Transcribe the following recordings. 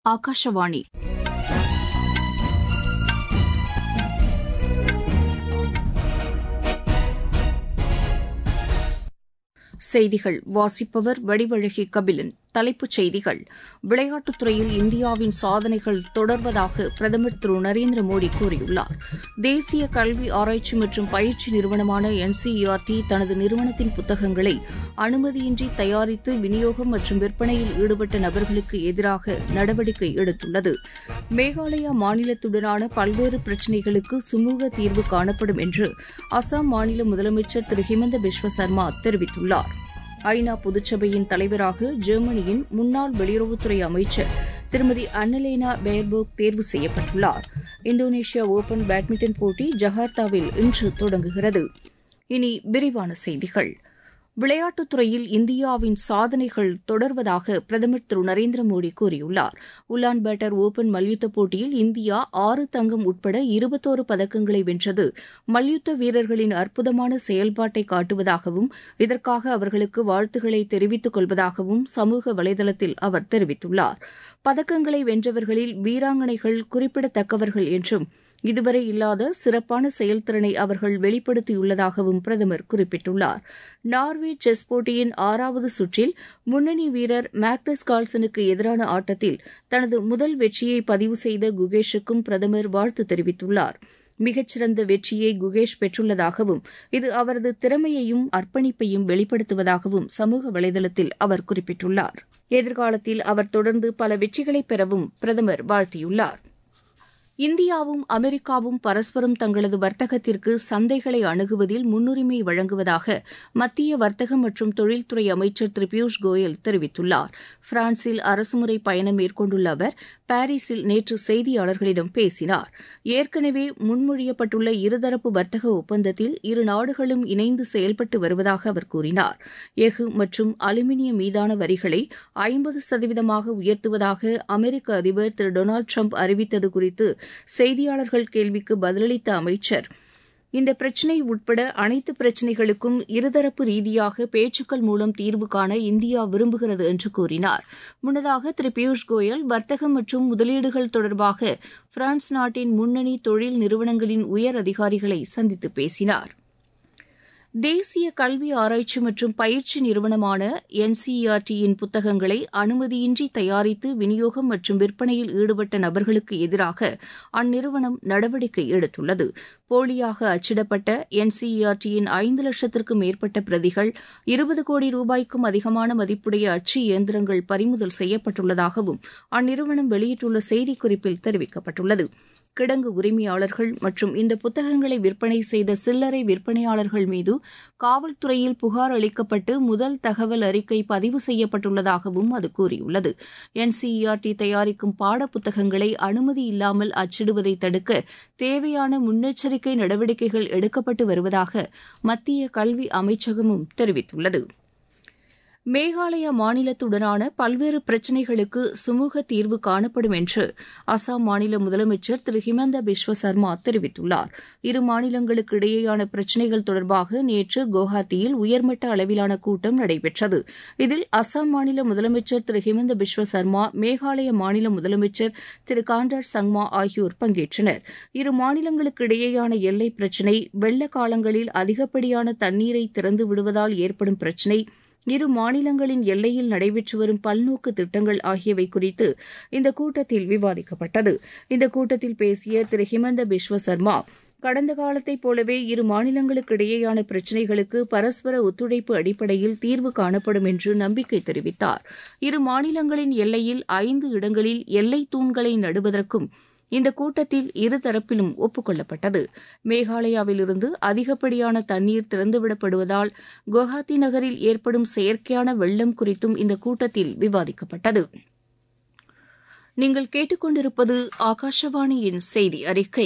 ஆகாஷவாணி செய்திகள் வாசிப்பவர் வடிவழகி கபிலன் தலைப்புச் செய்திகள் விளையாட்டுத் துறையில் இந்தியாவின் சாதனைகள் தொடர்வதாக பிரதமர் திரு நரேந்திர மோடி கூறியுள்ளார் தேசிய கல்வி ஆராய்ச்சி மற்றும் பயிற்சி நிறுவனமான என்சிஇஆர்டி தனது நிறுவனத்தின் புத்தகங்களை அனுமதியின்றி தயாரித்து விநியோகம் மற்றும் விற்பனையில் ஈடுபட்ட நபர்களுக்கு எதிராக நடவடிக்கை எடுத்துள்ளது மேகாலயா மாநிலத்துடனான பல்வேறு பிரச்சினைகளுக்கு சுமூக தீர்வு காணப்படும் என்று அசாம் மாநில முதலமைச்சர் திரு ஹிமந்த பிஸ்வ சர்மா தெரிவித்துள்ளார் ஐநா பொதுச்சபையின் தலைவராக ஜெர்மனியின் முன்னாள் வெளியுறவுத்துறை அமைச்சர் திருமதி அன்னலேனா பேர்போக் தேர்வு செய்யப்பட்டுள்ளார் இந்தோனேஷியா ஓபன் பேட்மிண்டன் போட்டி ஜகார்த்தாவில் இன்று தொடங்குகிறது இனி விரிவான செய்திகள் விளையாட்டுத் துறையில் இந்தியாவின் சாதனைகள் தொடர்வதாக பிரதமர் திரு நரேந்திர மோடி கூறியுள்ளார் உலான் பேட்டர் ஓபன் மல்யுத்த போட்டியில் இந்தியா ஆறு தங்கம் உட்பட இருபத்தோரு பதக்கங்களை வென்றது மல்யுத்த வீரர்களின் அற்புதமான செயல்பாட்டை காட்டுவதாகவும் இதற்காக அவர்களுக்கு வாழ்த்துக்களை தெரிவித்துக் கொள்வதாகவும் சமூக வலைதளத்தில் அவர் தெரிவித்துள்ளார் பதக்கங்களை வென்றவர்களில் வீராங்கனைகள் குறிப்பிடத்தக்கவர்கள் என்றும் இதுவரை இல்லாத சிறப்பான செயல்திறனை அவர்கள் வெளிப்படுத்தியுள்ளதாகவும் பிரதமர் குறிப்பிட்டுள்ளார் நார்வே செஸ் போட்டியின் ஆறாவது சுற்றில் முன்னணி வீரர் மேக்னஸ் கால்சனுக்கு எதிரான ஆட்டத்தில் தனது முதல் வெற்றியை பதிவு செய்த குகேஷுக்கும் பிரதமர் வாழ்த்து தெரிவித்துள்ளார் மிகச்சிறந்த வெற்றியை குகேஷ் பெற்றுள்ளதாகவும் இது அவரது திறமையையும் அர்ப்பணிப்பையும் வெளிப்படுத்துவதாகவும் சமூக வலைதளத்தில் அவர் குறிப்பிட்டுள்ளார் எதிர்காலத்தில் அவர் தொடர்ந்து பல வெற்றிகளை பெறவும் பிரதமர் வாழ்த்தியுள்ளார் இந்தியாவும் அமெரிக்காவும் பரஸ்பரம் தங்களது வர்த்தகத்திற்கு சந்தைகளை அணுகுவதில் முன்னுரிமை வழங்குவதாக மத்திய வர்த்தக மற்றும் தொழில்துறை அமைச்சர் திரு பியூஷ் கோயல் தெரிவித்துள்ளார் பிரான்சில் அரசுமுறை பயணம் மேற்கொண்டுள்ள அவர் பாரீஸில் நேற்று செய்தியாளர்களிடம் பேசினார் ஏற்கனவே முன்மொழியப்பட்டுள்ள இருதரப்பு வர்த்தக ஒப்பந்தத்தில் இரு நாடுகளும் இணைந்து செயல்பட்டு வருவதாக அவர் கூறினார் எஃகு மற்றும் அலுமினியம் மீதான வரிகளை ஐம்பது சதவீதமாக உயர்த்துவதாக அமெரிக்க அதிபர் திரு டொனால்டு ட்ரம்ப் அறிவித்தது குறித்து செய்தியாளர்கள் கேள்விக்கு பதிலளித்த அமைச்சர் இந்த பிரச்சினை உட்பட அனைத்து பிரச்சினைகளுக்கும் இருதரப்பு ரீதியாக பேச்சுக்கள் மூலம் தீர்வு காண இந்தியா விரும்புகிறது என்று கூறினார் முன்னதாக திரு பியூஷ் கோயல் வர்த்தகம் மற்றும் முதலீடுகள் தொடர்பாக பிரான்ஸ் நாட்டின் முன்னணி தொழில் நிறுவனங்களின் உயர் அதிகாரிகளை சந்தித்து பேசினார் தேசிய கல்வி ஆராய்ச்சி மற்றும் பயிற்சி நிறுவனமான என்சிஇஆர்டியின் புத்தகங்களை அனுமதியின்றி தயாரித்து விநியோகம் மற்றும் விற்பனையில் ஈடுபட்ட நபர்களுக்கு எதிராக அந்நிறுவனம் நடவடிக்கை எடுத்துள்ளது போலியாக அச்சிடப்பட்ட என்சிஇஆர்டியின் ஐந்து லட்சத்திற்கும் மேற்பட்ட பிரதிகள் இருபது கோடி ரூபாய்க்கும் அதிகமான மதிப்புடைய அச்சு இயந்திரங்கள் பறிமுதல் செய்யப்பட்டுள்ளதாகவும் அந்நிறுவனம் வெளியிட்டுள்ள செய்திக்குறிப்பில் தெரிவிக்கப்பட்டுள்ளது கிடங்கு உரிமையாளர்கள் மற்றும் இந்த புத்தகங்களை விற்பனை செய்த சில்லறை விற்பனையாளர்கள் மீது காவல்துறையில் புகார் அளிக்கப்பட்டு முதல் தகவல் அறிக்கை பதிவு செய்யப்பட்டுள்ளதாகவும் அது கூறியுள்ளது என்சிஇஆர்டி தயாரிக்கும் பாட புத்தகங்களை அனுமதி இல்லாமல் அச்சிடுவதை தடுக்க தேவையான முன்னெச்சரிக்கை நடவடிக்கைகள் எடுக்கப்பட்டு வருவதாக மத்திய கல்வி அமைச்சகமும் தெரிவித்துள்ளது மேகாலயா மாநிலத்துடனான பல்வேறு பிரச்சினைகளுக்கு சுமூக தீர்வு காணப்படும் என்று அசாம் மாநில முதலமைச்சர் திரு ஹிமந்த பிஸ்வ சர்மா தெரிவித்துள்ளார் இரு மாநிலங்களுக்கு இடையேயான பிரச்சினைகள் தொடர்பாக நேற்று குவஹாத்தியில் உயர்மட்ட அளவிலான கூட்டம் நடைபெற்றது இதில் அசாம் மாநில முதலமைச்சர் திரு ஹிமந்த பிஸ்வ சர்மா மேகாலய மாநில முதலமைச்சர் திரு காண்டார் சங்மா ஆகியோர் பங்கேற்றனர் இரு மாநிலங்களுக்கு இடையேயான எல்லை பிரச்சினை வெள்ள காலங்களில் அதிகப்படியான தண்ணீரை திறந்து விடுவதால் ஏற்படும் பிரச்சினை இரு மாநிலங்களின் எல்லையில் நடைபெற்று வரும் பல்நோக்கு திட்டங்கள் ஆகியவை குறித்து இந்த கூட்டத்தில் விவாதிக்கப்பட்டது இந்த கூட்டத்தில் பேசிய திரு ஹிமந்த பிஸ்வ சர்மா கடந்த காலத்தைப் போலவே இரு மாநிலங்களுக்கு இடையேயான பிரச்சினைகளுக்கு பரஸ்பர ஒத்துழைப்பு அடிப்படையில் தீர்வு காணப்படும் என்று நம்பிக்கை தெரிவித்தார் இரு மாநிலங்களின் எல்லையில் ஐந்து இடங்களில் எல்லை தூண்களை நடுவதற்கும் இந்த கூட்டத்தில் இருதரப்பிலும் ஒப்புக் மேகாலயாவிலிருந்து அதிகப்படியான தண்ணீர் திறந்துவிடப்படுவதால் குவஹாத்தி நகரில் ஏற்படும் செயற்கையான வெள்ளம் குறித்தும் இந்த கூட்டத்தில் விவாதிக்கப்பட்டது நீங்கள் கேட்டுக்கொண்டிருப்பது ஆகாஷவாணியின் செய்தி அறிக்கை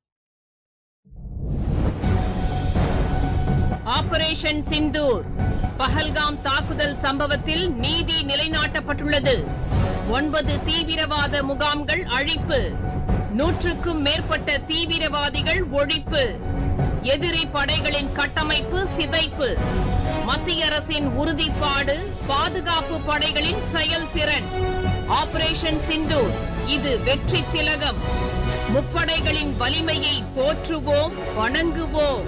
ஆபரேஷன் சிந்தூர் பஹல்காம் தாக்குதல் சம்பவத்தில் நீதி நிலைநாட்டப்பட்டுள்ளது ஒன்பது தீவிரவாத முகாம்கள் அழிப்பு நூற்றுக்கும் மேற்பட்ட தீவிரவாதிகள் ஒழிப்பு எதிரி படைகளின் கட்டமைப்பு சிதைப்பு மத்திய அரசின் உறுதிப்பாடு பாதுகாப்பு படைகளின் செயல்திறன் ஆபரேஷன் சிந்தூர் இது வெற்றி திலகம் முப்படைகளின் வலிமையை போற்றுவோம் வணங்குவோம்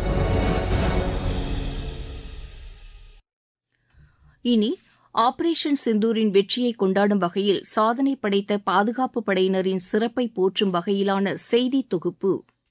இனி ஆபரேஷன் சிந்தூரின் வெற்றியை கொண்டாடும் வகையில் சாதனை படைத்த பாதுகாப்பு படையினரின் சிறப்பை போற்றும் வகையிலான செய்தி தொகுப்பு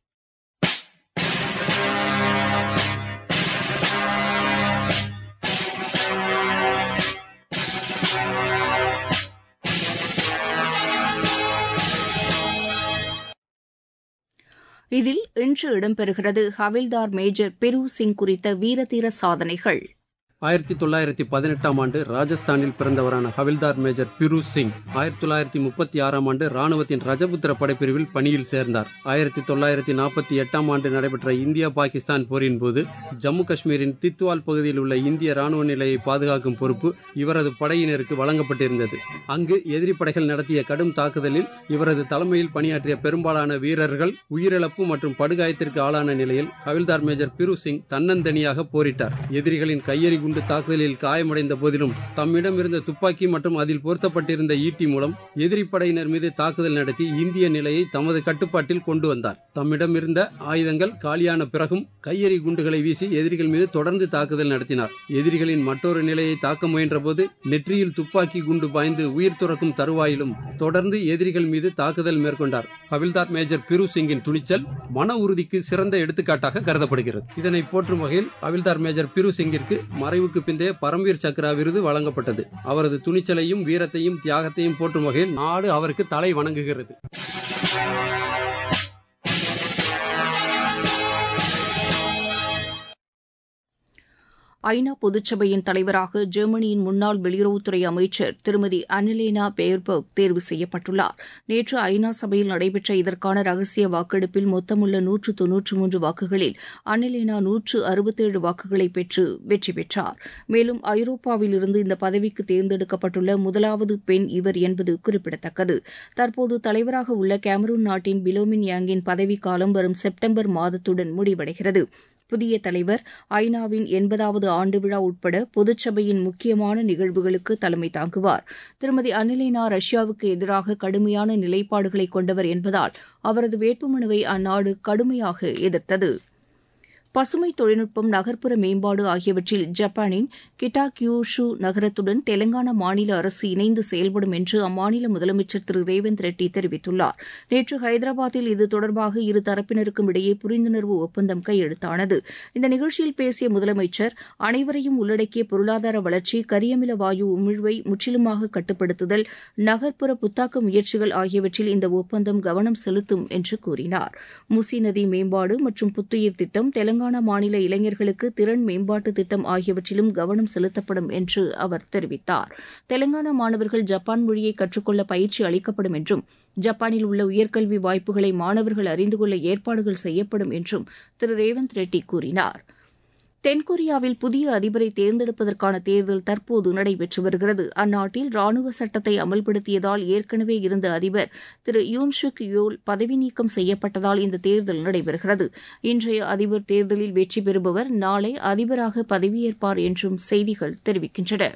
இதில் இன்று இடம்பெறுகிறது ஹவில்தார் மேஜர் பெரு சிங் குறித்த வீரதீர சாதனைகள் ஆயிரத்தி தொள்ளாயிரத்தி பதினெட்டாம் ஆண்டு ராஜஸ்தானில் பிறந்தவரான ஹவில்தார் மேஜர் பிரூஸ் சிங் ஆயிரத்தி தொள்ளாயிரத்தி முப்பத்தி ஆறாம் ஆண்டு ராணுவத்தின் ரஜபுத்திர படைப்பிரிவில் பணியில் சேர்ந்தார் ஆயிரத்தி தொள்ளாயிரத்தி நாற்பத்தி எட்டாம் ஆண்டு நடைபெற்ற இந்தியா பாகிஸ்தான் போரின் போது ஜம்மு காஷ்மீரின் தித்வால் பகுதியில் உள்ள இந்திய ராணுவ நிலையை பாதுகாக்கும் பொறுப்பு இவரது படையினருக்கு வழங்கப்பட்டிருந்தது அங்கு எதிரி படைகள் நடத்திய கடும் தாக்குதலில் இவரது தலைமையில் பணியாற்றிய பெரும்பாலான வீரர்கள் உயிரிழப்பு மற்றும் படுகாயத்திற்கு ஆளான நிலையில் ஹவில்தார் மேஜர் பிரு சிங் தன்னந்தனியாக போரிட்டார் எதிரிகளின் கையெறி குண்டு தாக்குதலில் காயமடைந்த போதிலும் தம்மிடம் இருந்த துப்பாக்கி மற்றும் அதில் பொருத்தப்பட்டிருந்த ஈட்டி மூலம் எதிரி படையினர் மீது தாக்குதல் நடத்தி இந்திய நிலையை தமது கட்டுப்பாட்டில் கொண்டு வந்தார் தம்மிடம் இருந்த ஆயுதங்கள் காலியான பிறகும் கையெறி குண்டுகளை வீசி எதிரிகள் மீது தொடர்ந்து தாக்குதல் நடத்தினார் எதிரிகளின் மற்றொரு நிலையை தாக்க முயன்றபோது நெற்றியில் துப்பாக்கி குண்டு பாய்ந்து உயிர் துறக்கும் தருவாயிலும் தொடர்ந்து எதிரிகள் மீது தாக்குதல் மேற்கொண்டார் ஹவில்தார் மேஜர் பிரு சிங்கின் துணிச்சல் மன உறுதிக்கு சிறந்த எடுத்துக்காட்டாக கருதப்படுகிறது இதனை போற்றும் வகையில் ஹவில்தார் மேஜர் பிரு சிங்கிற்கு மறைவுக்கு பிந்தைய பரம்வீர் சக்ரா விருது வழங்கப்பட்டது அவரது துணிச்சலையும் வீரத்தையும் தியாகத்தையும் போற்றும் வகையில் நாடு அவருக்கு தலை வணங்குகிறது ஐநா பொதுச்சபையின் தலைவராக ஜெர்மனியின் முன்னாள் வெளியுறவுத்துறை அமைச்சர் திருமதி அன்னலேனா பேர்பர்க் தேர்வு செய்யப்பட்டுள்ளார் நேற்று ஐநா சபையில் நடைபெற்ற இதற்கான ரகசிய வாக்கெடுப்பில் மொத்தமுள்ள நூற்று தொன்னூற்று மூன்று வாக்குகளில் அன்னலேனா நூற்று அறுபத்தேழு வாக்குகளை பெற்று வெற்றி பெற்றார் மேலும் ஐரோப்பாவில் இருந்து இந்த பதவிக்கு தேர்ந்தெடுக்கப்பட்டுள்ள முதலாவது பெண் இவர் என்பது குறிப்பிடத்தக்கது தற்போது தலைவராக உள்ள கேமரூன் நாட்டின் பிலோமின் யாங்கின் பதவிக்காலம் வரும் செப்டம்பர் மாதத்துடன் முடிவடைகிறது புதிய தலைவர் ஐநாவின் எண்பதாவது ஆண்டு விழா உட்பட பொதுச்சபையின் முக்கியமான நிகழ்வுகளுக்கு தலைமை தாங்குவார் திருமதி அனிலேனா ரஷ்யாவுக்கு எதிராக கடுமையான நிலைப்பாடுகளை கொண்டவர் என்பதால் அவரது வேட்புமனுவை அந்நாடு கடுமையாக எதிர்த்தது பசுமை தொழில்நுட்பம் நகர்ப்புற மேம்பாடு ஆகியவற்றில் ஜப்பானின் கிட்டாக்யூஷு நகரத்துடன் தெலங்கானா மாநில அரசு இணைந்து செயல்படும் என்று அம்மாநில முதலமைச்சர் திரு ரேவந்த் ரெட்டி தெரிவித்துள்ளார் நேற்று ஹைதராபாத்தில் இது தொடர்பாக இரு தரப்பினருக்கும் இடையே புரிந்துணர்வு ஒப்பந்தம் கையெழுத்தானது இந்த நிகழ்ச்சியில் பேசிய முதலமைச்சர் அனைவரையும் உள்ளடக்கிய பொருளாதார வளர்ச்சி கரியமில வாயு உமிழ்வை முற்றிலுமாக கட்டுப்படுத்துதல் நகர்ப்புற புத்தாக்க முயற்சிகள் ஆகியவற்றில் இந்த ஒப்பந்தம் கவனம் செலுத்தும் என்று கூறினார் முசி நதி மேம்பாடு மற்றும் புத்துயிர் திட்டம் தெலங்கானா தெலங்கானா மாநில இளைஞர்களுக்கு திறன் மேம்பாட்டு திட்டம் ஆகியவற்றிலும் கவனம் செலுத்தப்படும் என்று அவர் தெரிவித்தார் தெலங்கானா மாணவர்கள் ஜப்பான் மொழியை கற்றுக்கொள்ள பயிற்சி அளிக்கப்படும் என்றும் ஜப்பானில் உள்ள உயர்கல்வி வாய்ப்புகளை மாணவர்கள் அறிந்து கொள்ள ஏற்பாடுகள் செய்யப்படும் என்றும் திரு ரேவந்த் ரெட்டி கூறினார் தென்கொரியாவில் புதிய அதிபரை தேர்ந்தெடுப்பதற்கான தேர்தல் தற்போது நடைபெற்று வருகிறது அந்நாட்டில் ராணுவ சட்டத்தை அமல்படுத்தியதால் ஏற்கனவே இருந்த அதிபர் திரு யூன்ஷுக் யோல் பதவி நீக்கம் செய்யப்பட்டதால் இந்த தேர்தல் நடைபெறுகிறது இன்றைய அதிபர் தேர்தலில் வெற்றி பெறுபவர் நாளை அதிபராக பதவியேற்பார் என்றும் செய்திகள் தெரிவிக்கின்றன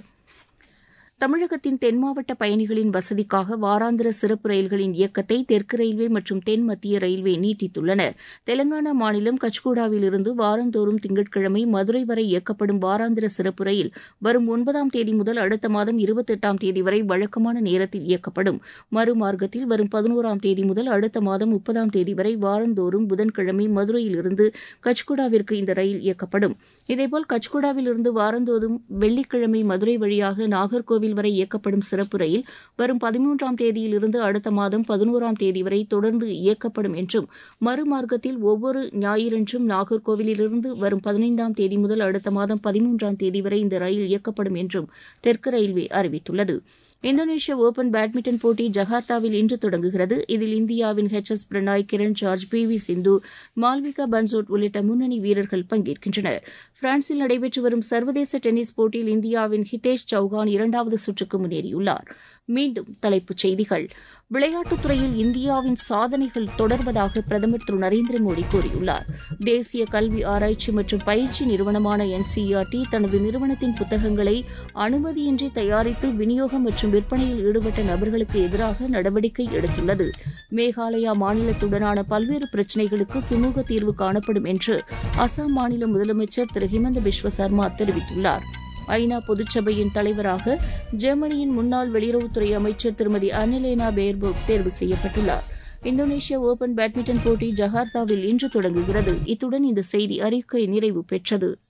தமிழகத்தின் தென் மாவட்ட பயணிகளின் வசதிக்காக வாராந்திர சிறப்பு ரயில்களின் இயக்கத்தை தெற்கு ரயில்வே மற்றும் தென் மத்திய ரயில்வே நீட்டித்துள்ளன தெலங்கானா மாநிலம் கச்கூடாவில் இருந்து வாரந்தோறும் திங்கட்கிழமை மதுரை வரை இயக்கப்படும் வாராந்திர சிறப்பு ரயில் வரும் ஒன்பதாம் தேதி முதல் அடுத்த மாதம் இருபத்தெட்டாம் தேதி வரை வழக்கமான நேரத்தில் இயக்கப்படும் மறுமார்க்கத்தில் வரும் பதினோராம் தேதி முதல் அடுத்த மாதம் முப்பதாம் தேதி வரை வாரந்தோறும் புதன்கிழமை மதுரையில் இருந்து கச்கூடாவிற்கு இந்த ரயில் இயக்கப்படும் இதேபோல் கச்கூடாவில் இருந்து வாரந்தோறும் வெள்ளிக்கிழமை மதுரை வழியாக நாகர்கோவில் கோவில் வரை இயக்கப்படும் சிறப்பு ரயில் வரும் பதிமூன்றாம் தேதியிலிருந்து அடுத்த மாதம் பதினோராம் தேதி வரை தொடர்ந்து இயக்கப்படும் என்றும் மறுமார்க்கத்தில் ஒவ்வொரு ஞாயிறன்றும் நாகர்கோவிலிருந்து வரும் பதினைந்தாம் தேதி முதல் அடுத்த மாதம் பதிமூன்றாம் தேதி வரை இந்த ரயில் இயக்கப்படும் என்றும் தெற்கு ரயில்வே அறிவித்துள்ளது இந்தோனேஷிய ஓபன் பேட்மிண்டன் போட்டி ஜகார்த்தாவில் இன்று தொடங்குகிறது இதில் இந்தியாவின் H S Prannoy Kiran George P V Sindhu Malvika Bansod உள்ளிட்ட முன்னணி வீரர்கள் பங்கேற்கின்றனர் பிரான்சில் நடைபெற்று வரும் சர்வதேச டென்னிஸ் போட்டியில் இந்தியாவின் ஹிதேஷ் சௌகான் இரண்டாவது சுற்றுக்கு முன்னேறியுள்ளார் மீண்டும் தலைப்புச் செய்திகள் விளையாட்டுத் துறையில் இந்தியாவின் சாதனைகள் தொடர்வதாக பிரதமர் திரு நரேந்திர மோடி கூறியுள்ளார் தேசிய கல்வி ஆராய்ச்சி மற்றும் பயிற்சி நிறுவனமான என்சிஇஆர்டி தனது நிறுவனத்தின் புத்தகங்களை அனுமதியின்றி தயாரித்து விநியோகம் மற்றும் விற்பனையில் ஈடுபட்ட நபர்களுக்கு எதிராக நடவடிக்கை எடுத்துள்ளது மேகாலயா மாநிலத்துடனான பல்வேறு பிரச்சினைகளுக்கு சுமூக தீர்வு காணப்படும் என்று அசாம் மாநில முதலமைச்சர் திரு ஹிமந்த பிஸ்வ சர்மா தெரிவித்துள்ளார் ஐநா பொதுச்சபையின் தலைவராக ஜெர்மனியின் முன்னாள் வெளியுறவுத்துறை அமைச்சர் திருமதி அன்னலேனா பேர்போக் தேர்வு செய்யப்பட்டுள்ளார் இந்தோனேஷியா ஓபன் பேட்மிண்டன் போட்டி ஜகார்த்தாவில் இன்று தொடங்குகிறது இத்துடன் இந்த செய்தி அறிக்கை நிறைவு பெற்றது